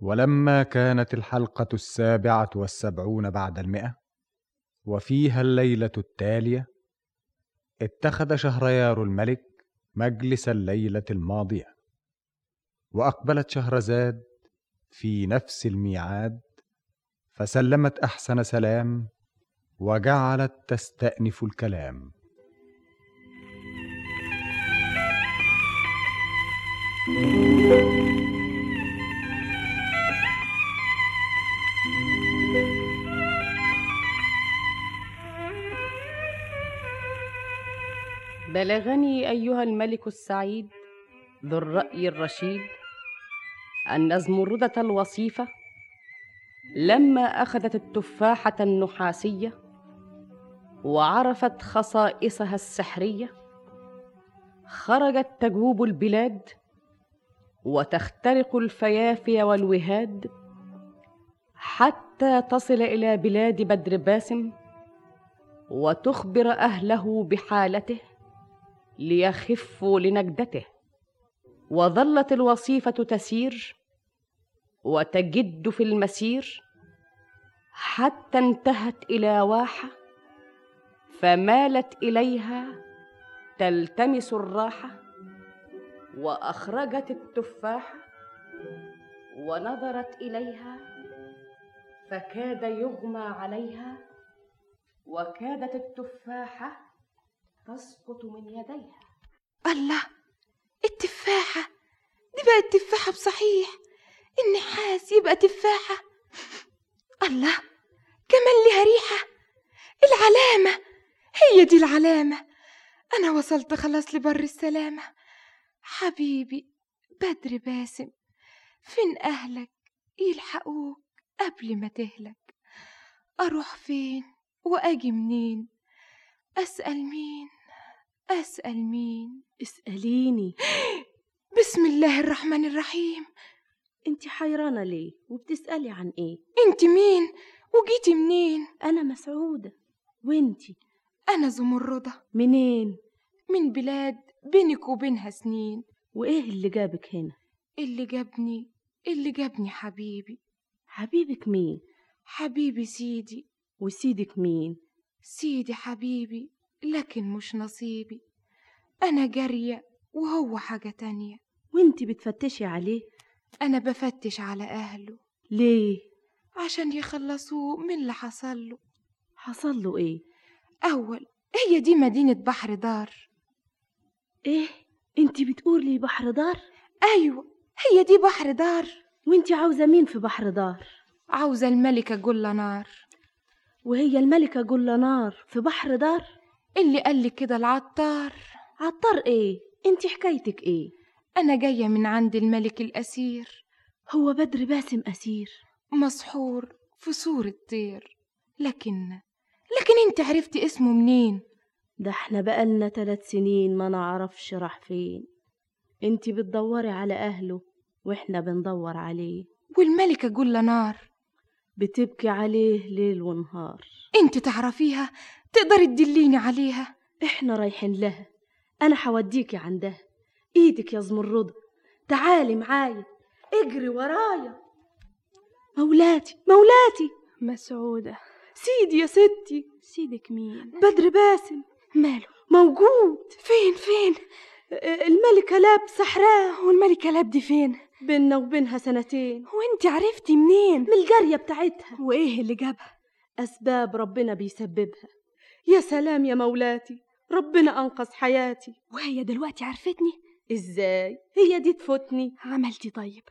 ولما كانت الحلقة السابعة والسبعون بعد المئة وفيها الليلة التالية اتخذ شهريار الملك مجلس الليلة الماضية وأقبلت شهرزاد في نفس الميعاد فسلمت أحسن سلام وجعلت تستأنف الكلام بلغني أيها الملك السعيد ذو الرأي الرشيد أن زمردة الوصيفة لما أخذت التفاحة النحاسية وعرفت خصائصها السحرية خرجت تجوب البلاد وتخترق الفيافي والوهاد حتى تصل إلى بلاد بدر باسم وتخبر أهله بحالته ليخفوا لنجدته وظلت الوصيفه تسير وتجد في المسير حتى انتهت الى واحه فمالت اليها تلتمس الراحه واخرجت التفاحه ونظرت اليها فكاد يغمى عليها وكادت التفاحه تسقط من يديها الله التفاحة دي بقت تفاحة بصحيح النحاس يبقى تفاحة الله كمان لها ريحة العلامة هي دي العلامة أنا وصلت خلاص لبر السلامة حبيبي بدر باسم فين أهلك يلحقوك قبل ما تهلك أروح فين وأجي منين أسأل مين أسأل مين اسأليني بسم الله الرحمن الرحيم انت حيرانة ليه وبتسألي عن ايه انت مين وجيتي منين انا مسعودة وانتي أنا زمردة منين من بلاد بينك وبينها سنين وايه اللي جابك هنا اللي جابني اللي جابني حبيبي حبيبك مين حبيبي سيدي وسيدك مين سيدي حبيبي لكن مش نصيبي أنا جارية وهو حاجة تانية وانتي بتفتشي عليه أنا بفتش على أهله ليه عشان يخلصوه من اللي حصل له حصل له ايه أول هي دي مدينة بحر دار ايه انتي بتقولي بحر دار أيوة هي دي بحر دار وانتي عاوزة مين في بحر دار عاوزة الملكة جلة نار وهي الملكة جل نار في بحر دار اللي قال لي كده العطار عطار ايه انتي حكايتك ايه أنا جاية من عند الملك الأسير هو بدر باسم أسير مسحور في صورة طير لكن لكن انت عرفتي اسمه منين ده احنا بقالنا ثلاث سنين ما نعرفش راح فين انتي بتدوري على أهله واحنا بندور عليه والملكة جلة نار بتبكي عليه ليل ونهار انت تعرفيها تقدري تدليني عليها احنا رايحين لها انا حوديكي عندها ايدك يا زمردة تعالي معايا اجري ورايا مولاتي مولاتي مسعودة سيدي يا ستي سيدك مين بدر باسم ماله موجود فين فين الملكة لاب سحراه والملكة لابدي فين بينا وبينها سنتين وانت عرفتي منين من الجارية بتاعتها وايه اللي جابها أسباب ربنا بيسببها يا سلام يا مولاتي ربنا أنقذ حياتي وهي دلوقتي عرفتني إزاي هي دي تفوتني عملتي طيب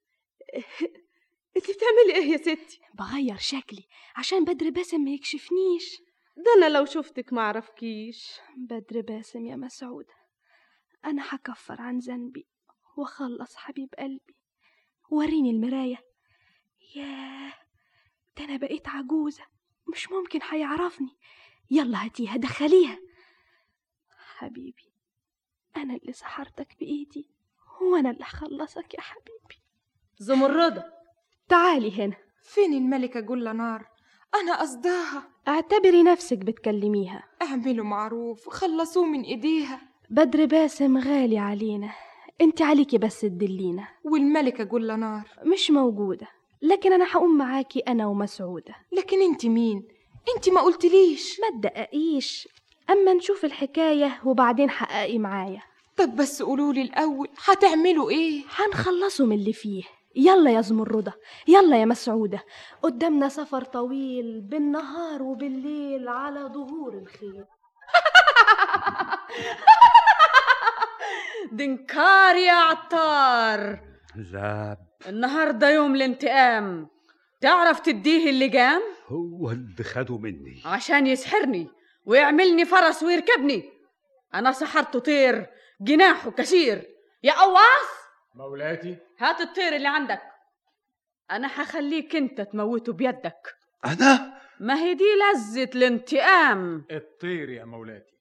انت بتعملي ايه يا ستي بغير شكلي عشان بدر باسم ما يكشفنيش ده انا لو شفتك ما عرفكيش بدر باسم يا مسعود انا هكفر عن ذنبي واخلص حبيب قلبي وريني المرايه ياه ده انا بقيت عجوزه مش ممكن هيعرفني يلا هاتيها دخليها حبيبي انا اللي سحرتك بايدي وانا اللي هخلصك يا حبيبي زمردة تعالي هنا فين الملكة جلة نار أنا قصداها اعتبري نفسك بتكلميها اعملوا معروف خلصوه من إيديها بدر باسم غالي علينا انت عليكي بس تدلينا والملكة جل نار مش موجودة لكن أنا هقوم معاكي أنا ومسعودة لكن انت مين انت ما قلتليش ما تدققيش أما نشوف الحكاية وبعدين حققي معايا طب بس قولولي الأول هتعملوا ايه هنخلصوا من اللي فيه يلا يا زمردة يلا يا مسعودة قدامنا سفر طويل بالنهار وبالليل على ظهور الخيل دنكار يا عطار لا النهارده يوم الانتقام تعرف تديه اللي قام هو اللي خده مني عشان يسحرني ويعملني فرس ويركبني انا سحرته طير جناحه كثير يا قواص مولاتي هات الطير اللي عندك انا هخليك انت تموته بيدك أنا ما هي دي لذة الانتقام الطير يا مولاتي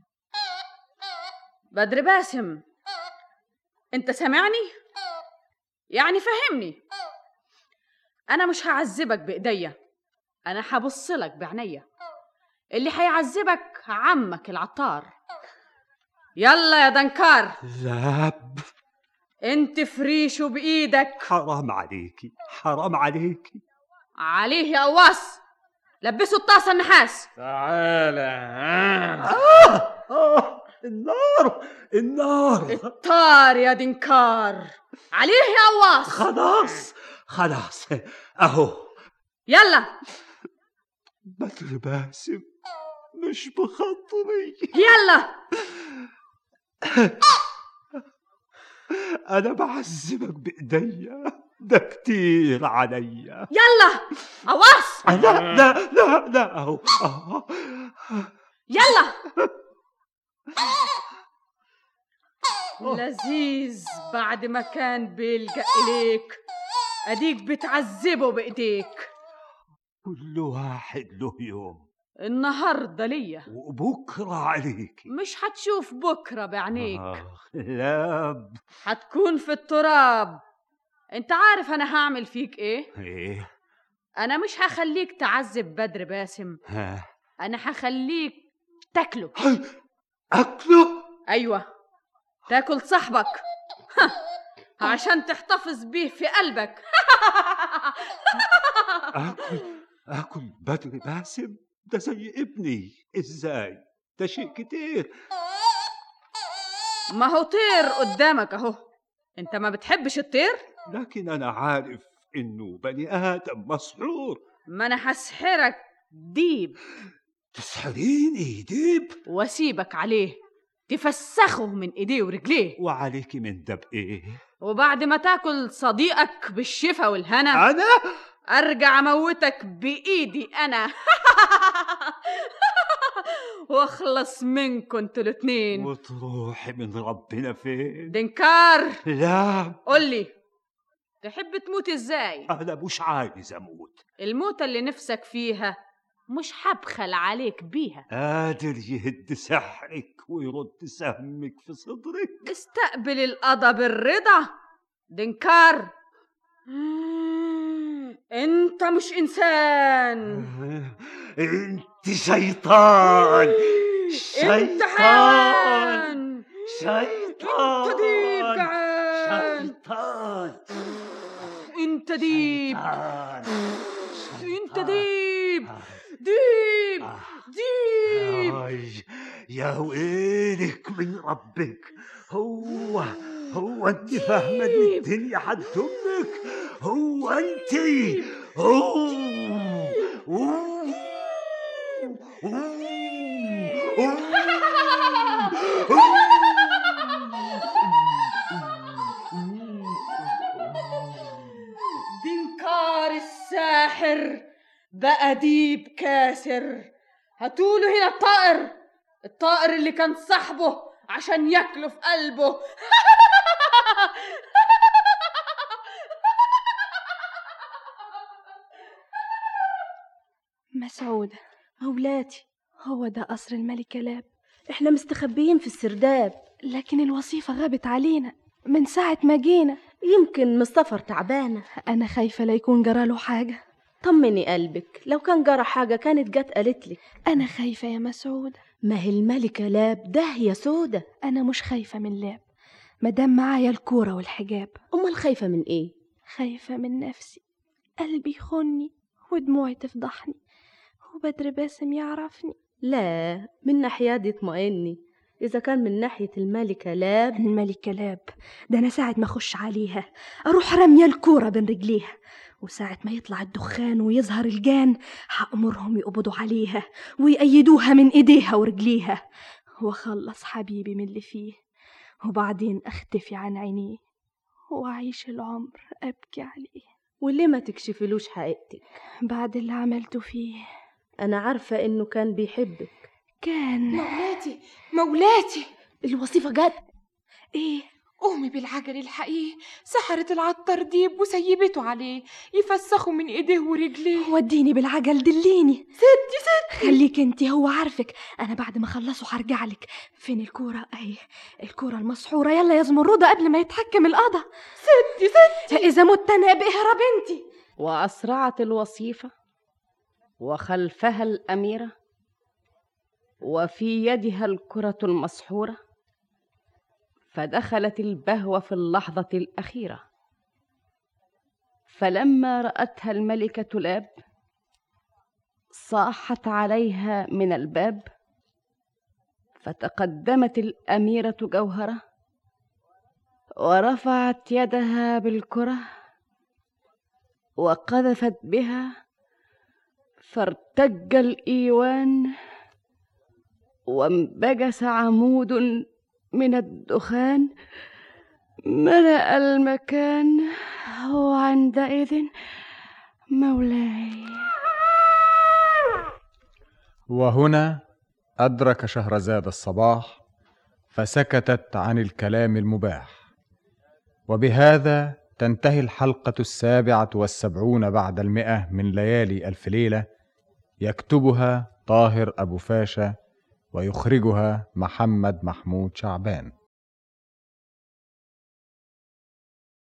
بدر باسم انت سامعني يعني فهمني انا مش هعذبك بايديا انا هبصلك بعينيا اللي هيعذبك عمك العطار يلا يا دنكار لا انت فريشه بايدك حرام عليكي حرام عليكي عليه يا قواص لبسوا الطاسه النحاس تعالى آه النار النار الطار يا دنكار عليه يا قواص خلاص خلاص أهو يلا بدر باسم مش بخاطري يلا أنا بعذبك بإيديا ده كتير عليا يلا قواص لا لا لا لا أهو أهو يلا لذيذ بعد ما كان بيلجأ إليك أديك بتعذبه بإيديك كل واحد له يوم النهاردة ليا وبكرة عليكي مش هتشوف بكرة بعينيك آخ، لا هتكون في التراب انت عارف انا هعمل فيك ايه ايه انا مش هخليك تعذب بدر باسم ها انا هخليك تاكله أكله ايوه تاكل صاحبك ها، عشان تحتفظ بيه في قلبك آكل آكل بدر باسم ده زي ابني إزاي ده شيء كتير ما هو طير قدامك اهو انت ما بتحبش الطير لكن أنا عارف إنه بني آدم مسحور ما انا هسحرك ديب تسحريني ديب واسيبك عليه تفسخه من ايديه ورجليه وعليكي من ده بإيه وبعد ما تاكل صديقك بالشفا والهنا أنا ارجع اموتك بايدي انا واخلص منكم انتوا الاتنين وتروحي من ربنا فين دنكار لا قولي تحب تموت ازاي أنا مش عايز أموت الموتة اللي نفسك فيها مش هبخل عليك بيها قادر يهد سحرك ويرد سهمك في صدرك استقبل القضا بالرضا دنكار انت مش انسان انت شيطان انت شيطان حيوان شيطان انت ديب جعان شيطان انت ديب شيطان انت ديب ديب ديب آي، يا ويلك من ربك هو هو انت فاهمه ان الدنيا هتدمك هو انت هو هو- دنكار الساحر بقى ديب كاسر هاتوله هنا الطائر الطائر اللي كان صاحبه عشان ياكله في قلبه مسعودة مولاتي هو ده قصر الملكة لاب احنا مستخبيين في السرداب لكن الوصيفة غابت علينا من ساعة ما جينا يمكن مصطفر تعبانة أنا خايفة لا يكون جراله حاجة طمني قلبك لو كان جرى حاجة كانت جت قالت لك أنا خايفة يا مسعودة ما هي الملكة لاب داهية سودة أنا مش خايفة من لاب مدام معايا الكورة والحجاب أمال خايفة من إيه؟ خايفة من نفسي قلبي يخني ودموعي تفضحني وبدر باسم يعرفني لا من ناحية دي اطمئني إذا كان من ناحية الملكة لاب الملكة لاب ده أنا ساعة ما أخش عليها أروح رمية الكورة بين رجليها وساعة ما يطلع الدخان ويظهر الجان هأمرهم يقبضوا عليها ويأيدوها من إيديها ورجليها وأخلص حبيبي من اللي فيه وبعدين أختفي عن عينيه وأعيش العمر أبكي عليه وليه ما تكشفلوش حقيقتك؟ بعد اللي عملته فيه أنا عارفة إنه كان بيحبك كان مولاتي مولاتي الوصيفة جت إيه قومي بالعجل الحقيقي سحرت العطار ديب وسيبته عليه يفسخوا من ايديه ورجليه وديني بالعجل دليني ستي ستي خليك انت هو عارفك انا بعد ما اخلصوا هرجع لك فين الكوره اهي الكوره المسحوره يلا يا زمرده قبل ما يتحكم القضا ستي ستي اذا مت انا باهرب انت وأسرعت الوصيفة وخلفها الأميرة وفي يدها الكرة المسحورة فدخلت البهوة في اللحظة الأخيرة فلما رأتها الملكة لاب صاحت عليها من الباب فتقدمت الأميرة جوهرة ورفعت يدها بالكره وقذفت بها فارتج الايوان وانبجس عمود من الدخان ملا المكان وعندئذ مولاي وهنا أدرك شهرزاد الصباح فسكتت عن الكلام المباح وبهذا تنتهي الحلقة السابعة والسبعون بعد المئة من ليالي ألف ليلة يكتبها طاهر أبو فاشا ويخرجها محمد محمود شعبان